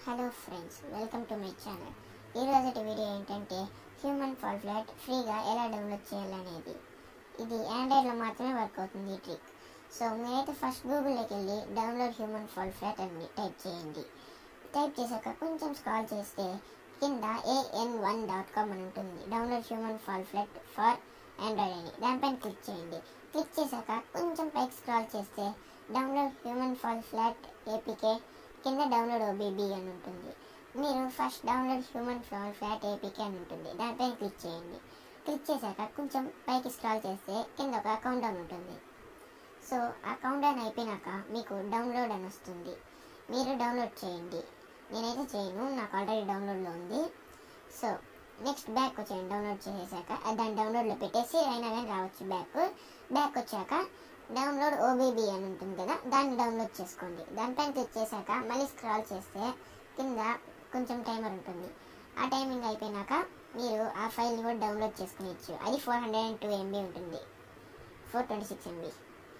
hello friends welcome to my channel ఈరోజు video ఏంటంటే human fall flat ఫ్రీగా ఎలా డౌన్లోడ్ చేయాలనేది ఇది ఆండ్రాయిడ్లో మాత్రమే వర్క్ అవుతుంది ఈ ట్రిక్ సో మీరైతే ఫస్ట్ గూగుల్లోకి వెళ్ళి డౌన్లోడ్ హ్యూమన్ ఫాల్ ఫ్లాట్ అని టైప్ చేయండి టైప్ చేశాక కొంచెం స్క్రాల్ చేస్తే కింద ఏఎన్ వన్ డాట్ కామ్ అని ఉంటుంది download human fall flat for Android అని దానిపైన క్లిక్ చేయండి క్లిక్ చేశాక కొంచెం పైకి స్క్రాల్ చేస్తే download human fall flat APK కింద డౌన్లోడ్ ఓబీబీ అని ఉంటుంది మీరు first download human fall flat APK అని ఉంటుంది దానిపైన క్లిక్ చేయండి క్లిక్ చేశాక కొంచెం పైకి స్క్రాల్ చేస్తే కింద ఒక అకౌంట్ డౌన్ ఉంటుంది సో ఆ కౌంట్ డౌన్ అయిపోయినాక మీకు డౌన్లోడ్ అని వస్తుంది మీరు డౌన్లోడ్ చేయండి నేనైతే చేయను నాకు ఆల్రెడీ డౌన్లోడ్లో ఉంది సో నెక్స్ట్ బ్యాక్ వచ్చేయండి డౌన్లోడ్ చేసేసాక అది దాన్ని డౌన్లోడ్లో పెట్టేసి అయినా కానీ రావచ్చు బ్యాక్ బ్యాక్ వచ్చాక డౌన్లోడ్ ఓబీబీ అని ఉంటుంది కదా దాన్ని డౌన్లోడ్ చేసుకోండి దానిపైన క్లిక్ చేశాక మళ్ళీ స్క్రాల్ చేస్తే కింద కొంచెం టైమర్ ఉంటుంది ఆ టైమింగ్ అయిపోయినాక మీరు ఆ ఫైల్ని కూడా డౌన్లోడ్ చేసుకునేచ్చు అది four hundred and two MB ఉంటుంది four twenty six MB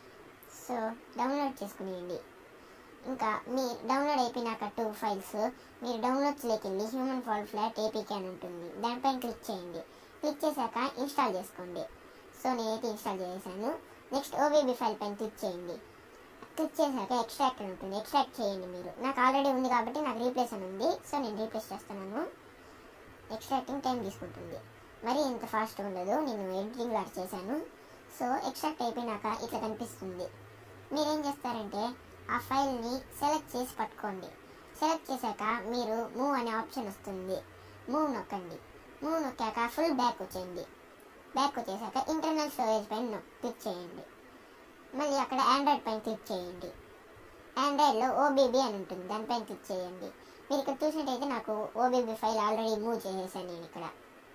so download చేసుకునేయండి ఇంకా మీ డౌన్లోడ్ అయిపోయినాక టూ ఫైల్స్ మీరు డౌన్లోడ్స్లోకి వెళ్ళి హ్యూమన్ ఫాల్ ఫ్లాట్ ఏపీకే అని ఉంటుంది దానిపైన క్లిక్ చేయండి క్లిక్ చేశాక ఇన్స్టాల్ చేసుకోండి సో నేనైతే ఇన్స్టాల్ చేశాను నెక్స్ట్ ఓబీబీ ఫైల్ పైన క్లిక్ చేయండి క్లిక్ చేశాక ఎక్స్ట్రాక్ట్ అని ఉంటుంది ఎక్స్ట్రాక్ట్ చేయండి మీరు నాకు ఆల్రెడీ ఉంది కాబట్టి నాకు రీప్లేస్ అని ఉంది సో నేను రీప్లేస్ చేస్తున్నాను ఎక్స్ట్రాక్టింగ్ టైం తీసుకుంటుంది మరి ఇంత ఫాస్ట్ ఉండదు నేను ఎడిటింగ్ లాట్ చేశాను సో ఎక్స్ట్రాక్ట్ అయిపోయినాక ఇట్లా కనిపిస్తుంది మీరేం చేస్తారంటే ఆ ఫైల్ని సెలెక్ట్ చేసి పట్టుకోండి సెలెక్ట్ చేశాక మీరు మూవ్ అనే ఆప్షన్ వస్తుంది మూవ్ నొక్కండి మూవ్ నొక్కాక ఫుల్ బ్యాక్ వచ్చేయండి బ్యాక్ వచ్చేసాక ఇంటర్నల్ స్టోరేజ్ పైన క్లిక్ చేయండి మళ్ళీ అక్కడ ఆండ్రాయిడ్ పైన క్లిక్ చేయండి ఆండ్రాయిడ్లో ఓబీబీ అని ఉంటుంది దానిపైన క్లిక్ చేయండి మీరు ఇక్కడ చూసినట్టయితే నాకు ఓబీబీ ఫైల్ ఆల్రెడీ మూవ్ చేసేసాను నేను ఇక్కడ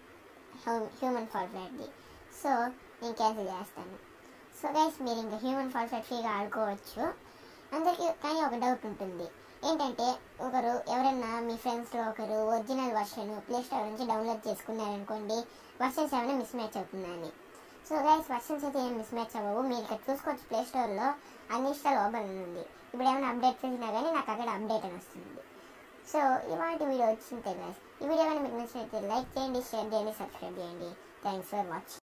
హ్యూమన్ ఫాల్ ఫ్లాట్ది సో నేను క్యాన్సిల్ చేస్తాను సో గైస్ మీరు ఇంకా హ్యూమన్ ఫాల్ ఫ్లాట్ ఫ్రీగా ఆడుకోవచ్చు అందరికీ కానీ ఒక డౌట్ ఉంటుంది ఏంటంటే ఒకరు ఎవరైనా మీ ఫ్రెండ్స్లో ఒకరు ఒరిజినల్ వర్షన్ ప్లే స్టోర్ నుంచి డౌన్లోడ్ చేసుకున్నారనుకోండి వర్షన్స్ ఏమైనా మిస్ మ్యాచ్ అవుతుందని సో గైస్ వర్షన్స్ అయితే ఏం మిస్ మ్యాచ్ అవ్వవు మీరు ఇక్కడ చూసుకోవచ్చు ప్లే స్టోర్లో అన్ఇన్స్టాల్ ఓపెన్ ఉంది ఇప్పుడు ఏమైనా అప్డేట్ చేసినా కానీ నాకు అక్కడ అప్డేట్ అని వస్తుంది సో ఇవాటి వీడియో వచ్చింటే గైస్ ఈ వీడియో కానీ మీకు నచ్చినట్లయితే లైక్ చేయండి షేర్ చేయండి సబ్స్క్రైబ్ చేయండి థ్యాంక్స్ ఫర్ వాచింగ్